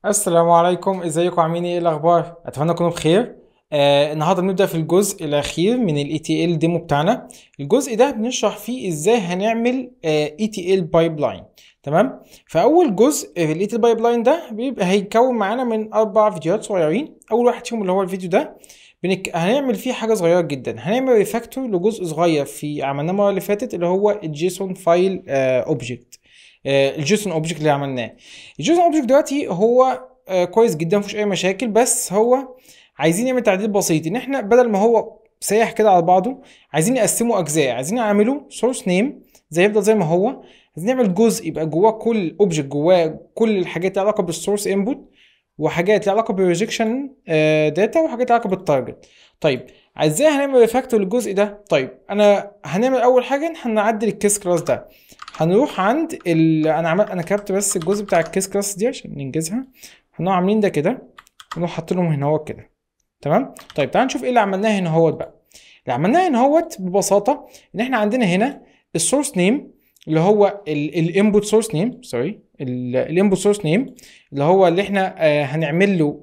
السلام عليكم ازيكم عاملين ايه إيه الاخبار اتمنى تكونوا بخير آه النهارده بنبدا في الجزء الاخير من الاي تي ال ديمو بتاعنا الجزء ده بنشرح فيه ازاي هنعمل اي تي ال بايب لاين تمام فاول جزء في الاي تي ال بايب لاين ده بيبقى هيتكون معانا من اربع فيديوهات صغيرين اول واحد فيهم اللي هو الفيديو ده بنك... هنعمل فيه حاجه صغيره جدا هنعمل ريفاكتور لجزء صغير في عملناه المره اللي فاتت اللي هو الجيسون فايل اوبجكت الجيسون اوبجكت اللي عملناه الجيسون اوبجكت دلوقتي هو آه، كويس جدا مفيش اي مشاكل بس هو عايزين نعمل تعديل بسيط ان احنا بدل ما هو سايح كده على بعضه عايزين نقسمه اجزاء عايزين نعمله سورس نيم زي يفضل زي ما هو عايزين نعمل جزء يبقى جواه كل اوبجكت جواه كل الحاجات لها علاقه بالسورس انبوت وحاجات لها علاقه بالريجكشن داتا وحاجات لها علاقه بالتارجت طيب ازاي هنعمل ريفاكتور للجزء ده طيب انا هنعمل اول حاجه ان هنعدل الكيس كلاس ده هنروح عند ال... انا عمل... انا كتبت بس الجزء بتاع الكيس كلاس دي عشان ننجزها هنروح عاملين ده كده ونروح حاطينهم هنا اهوت كده تمام طيب تعال نشوف ايه اللي عملناه هنا اهوت بقى اللي عملناه هنا اهوت ببساطه ان احنا عندنا هنا السورس نيم اللي هو الانبوت سورس نيم سوري الانبوت سورس نيم اللي هو اللي احنا آه هنعمل له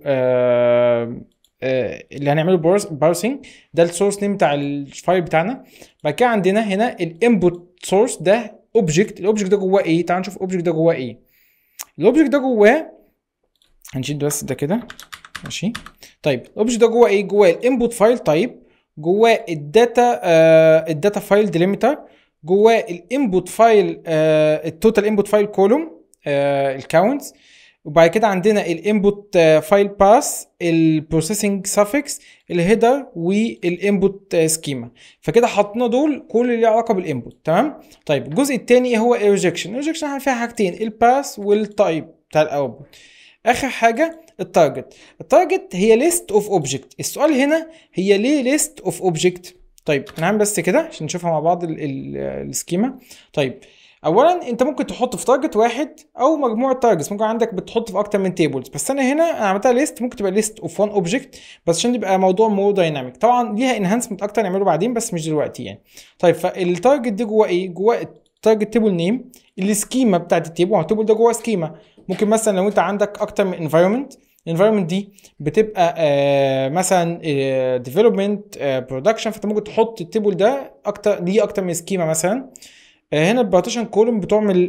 آه آه اللي هنعمله بارسنج ده السورس نيم بتاع الفايل بتاعنا بعد كده عندنا هنا الانبوت سورس ده اوبجكت الاوبجكت ده جواه ايه تعال نشوف الاوبجكت ده جواه ايه الاوبجكت ده جواه هنشيل بس ده كده ماشي طيب الاوبجكت ده جواه ايه جواه الانبوت فايل تايب جواه الداتا آه الداتا فايل ديليمتر جواه الانبوت فايل آه التوتال انبوت فايل كولوم آه الكاونتس وبعد كده عندنا الانبوت فايل باس البروسيسنج سافكس الهيدر والانبوت سكيما فكده حطينا دول كل اللي علاقه بالانبوت تمام طيب الجزء الثاني هو الريجكشن الريجكشن فيها حاجتين الباس والتايب بتاع الاوتبوت اخر حاجه التارجت التارجت هي ليست اوف اوبجكت السؤال هنا هي ليه ليست اوف اوبجكت طيب هنعمل بس كده عشان نشوفها مع بعض السكيما طيب اولا انت ممكن تحط في تارجت واحد او مجموعه تارجتس ممكن عندك بتحط في اكتر من تيبلز بس انا هنا انا عملتها ليست ممكن تبقى ليست اوف وان اوبجكت بس عشان يبقى موضوع مور دايناميك طبعا ليها انهانسمنت اكتر نعمله بعدين بس مش دلوقتي يعني طيب فالتارجت دي جواه ايه جواه التارجت تيبل نيم السكيما بتاعت التيبل التيبل ده جواه سكيما ممكن مثلا لو انت عندك اكتر من انفايرمنت الانفايرمنت دي بتبقى آه مثلا ديفلوبمنت برودكشن فانت ممكن تحط التيبل ده اكتر ليه اكتر من سكيما مثلا آه هنا البارتيشن كولوم بتعمل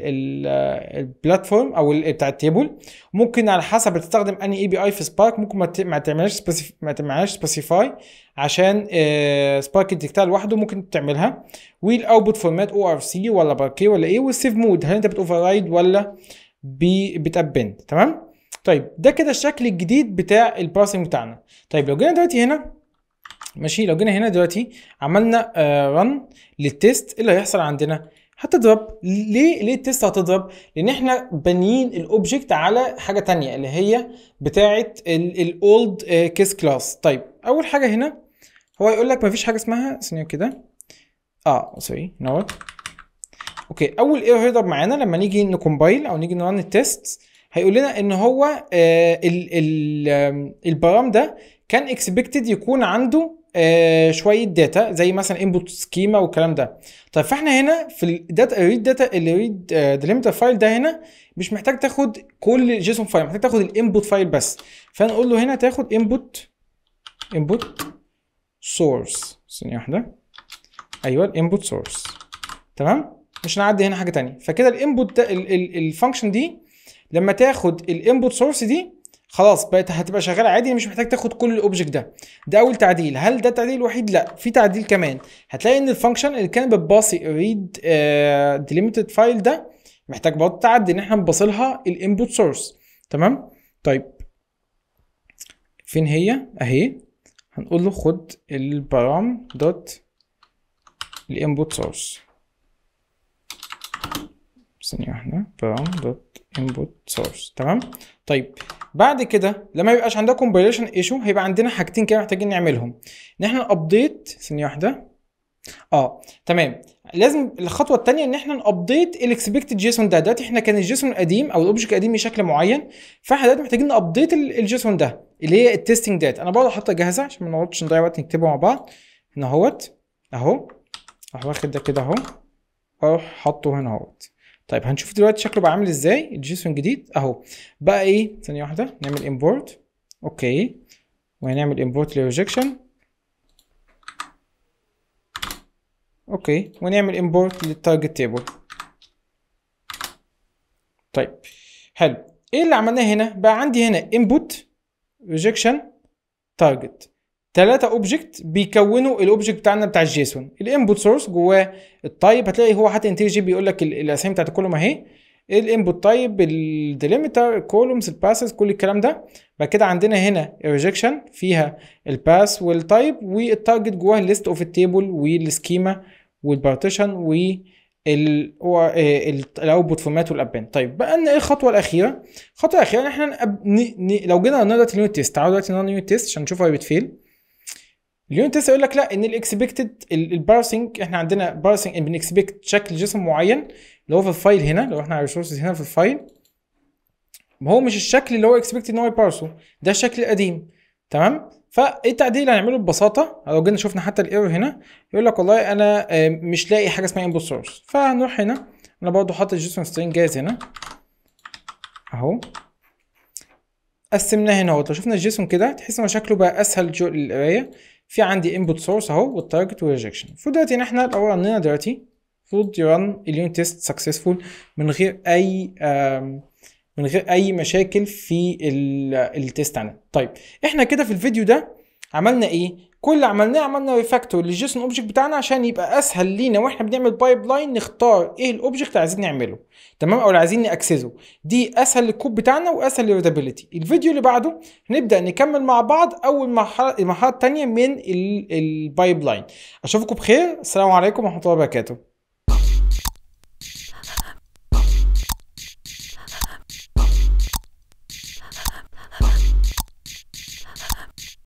البلاتفورم او بتاع التيبل ممكن على حسب بتستخدم اني اي بي اي في سبارك ممكن ما تعملهاش ما تعملهاش سبيسيفاي عشان آه سبارك يديكتها لوحده ممكن تعملها والاوتبوت فورمات او ار سي ولا باركي ولا ايه والسيف مود هل انت بتوفر رايد ولا بتابند تمام طيب ده كده الشكل الجديد بتاع البارسنج بتاعنا طيب لو جينا دلوقتي هنا ماشي لو جينا هنا دلوقتي عملنا آه رن للتيست ايه اللي هيحصل عندنا هتضرب ليه ليه التيست هتضرب لان احنا بانيين الاوبجكت على حاجه تانية اللي هي بتاعه الاولد كيس كلاس طيب اول حاجه هنا هو يقول لك مفيش حاجه اسمها ثانيه كده اه سوري نوت اوكي اول ايرور هيضرب معانا لما نيجي نكمبايل او نيجي نرن التيست هيقول لنا ان هو آه ال ال البرام ده كان اكسبكتد يكون عنده آه شويه داتا زي مثلا انبوت سكيما والكلام ده طيب فاحنا هنا في الداتا الريد داتا الريد ديليمتر فايل ده هنا مش محتاج تاخد كل جيسون فايل محتاج تاخد الانبوت فايل بس فنقول له هنا تاخد انبوت انبوت سورس ثانيه واحده ايوه الانبوت سورس تمام مش هنعدي هنا حاجه تانية فكده الانبوت ده الفانكشن دي لما تاخد الانبوت سورس دي خلاص بقت هتبقى شغاله عادي مش محتاج تاخد كل الاوبجكت ده ده اول تعديل هل ده التعديل الوحيد لا في تعديل كمان هتلاقي ان الفانكشن اللي كان بتباصي ريد ديليميتد فايل ده محتاج برضه تعدي ان احنا نباصلها الانبوت سورس تمام طيب فين هي اهي هنقول له خد البرام دوت الانبوت سورس ثانية واحدة برام دوت انبوت سورس تمام طيب بعد كده لما يبقاش عندنا كومبايليشن ايشو هيبقى عندنا حاجتين كده محتاجين نعملهم ان احنا نابديت ثانية واحدة اه تمام لازم الخطوه الثانيه ان احنا نابديت الاكسبكتد جيسون ده دلوقتي احنا كان الجيسون القديم او الاوبجكت القديم بشكل معين فاحنا دلوقتي محتاجين نابديت الجيسون ده اللي هي التستنج داتا انا برضه حاطها جاهزه عشان ما نقعدش نضيع وقت نكتبها مع بعض هنا اهوت اهو اهو واخد ده كده اهو واروح حاطه هنا اهوت طيب هنشوف دلوقتي شكله بقى عامل ازاي الجيسون الجديد اهو بقى ايه ثانيه واحده نعمل امبورت اوكي وهنعمل امبورت للريجكشن اوكي ونعمل امبورت للتارجت تيبل طيب حلو ايه اللي عملناه هنا بقى عندي هنا انبوت ريجكشن تارجت ثلاثة اوبجكت بيكونوا الاوبجكت بتاعنا بتاع الجيسون الانبوت سورس جواه التايب هتلاقي هو حتى انتجي بيقول لك الاسامي بتاعت الكولوم اهي الانبوت تايب الديليمتر الكولومز الباسز كل الكلام ده بعد كده عندنا هنا الريجكشن فيها الباس والتايب والتارجت جواه الليست اوف التيبل والسكيما والبارتيشن الاوتبوت فورمات والابان طيب بقى لنا ايه الخطوه الاخيره الخطوه الاخيره ان احنا نقب... ن... ن... لو جينا دلوقتي اليونت تيست تعالوا دلوقتي نرن يونت تيست عشان نشوف هو بتفيل اليونت تيست يقول لك لا ان الاكسبكتد البارسنج احنا عندنا بارسنج بنكسبكت شكل جسم معين اللي هو في الفايل هنا لو احنا على الريسورسز هنا في الفايل ما هو مش الشكل اللي هو اكسبكتد ان هو يبارسه ده الشكل القديم تمام فالتعديل اللي هنعمله ببساطه لو جينا شفنا حتى الايرور هنا يقول لك والله انا مش لاقي حاجه اسمها انبوت سورس فهنروح هنا انا برضه حاطط الجيسون سترينج جاهز هنا اهو قسمناه هنا اهو لو شفنا الجيسون كده تحس ان شكله بقى اسهل جو للقرايه في عندي انبوت سورس اهو والتارجت والريجكشن المفروض دلوقتي ان احنا لو رنينا دلوقتي المفروض يرن اليونت تيست سكسسفول من غير اي من غير اي مشاكل في التيست عندنا طيب احنا كده في الفيديو ده عملنا ايه كل اللي عملناه عملنا ريفاكتور للجيسون اوبجكت بتاعنا عشان يبقى اسهل لينا واحنا بنعمل بايب لاين نختار ايه الاوبجكت اللي عايزين نعمله تمام او اللي عايزين ناكسسه دي اسهل للكود بتاعنا واسهل للريدابيلتي الفيديو اللي بعده هنبدا نكمل مع بعض اول مرحله المرحله الثانيه من البايب لاين اشوفكم بخير السلام عليكم ورحمه الله وبركاته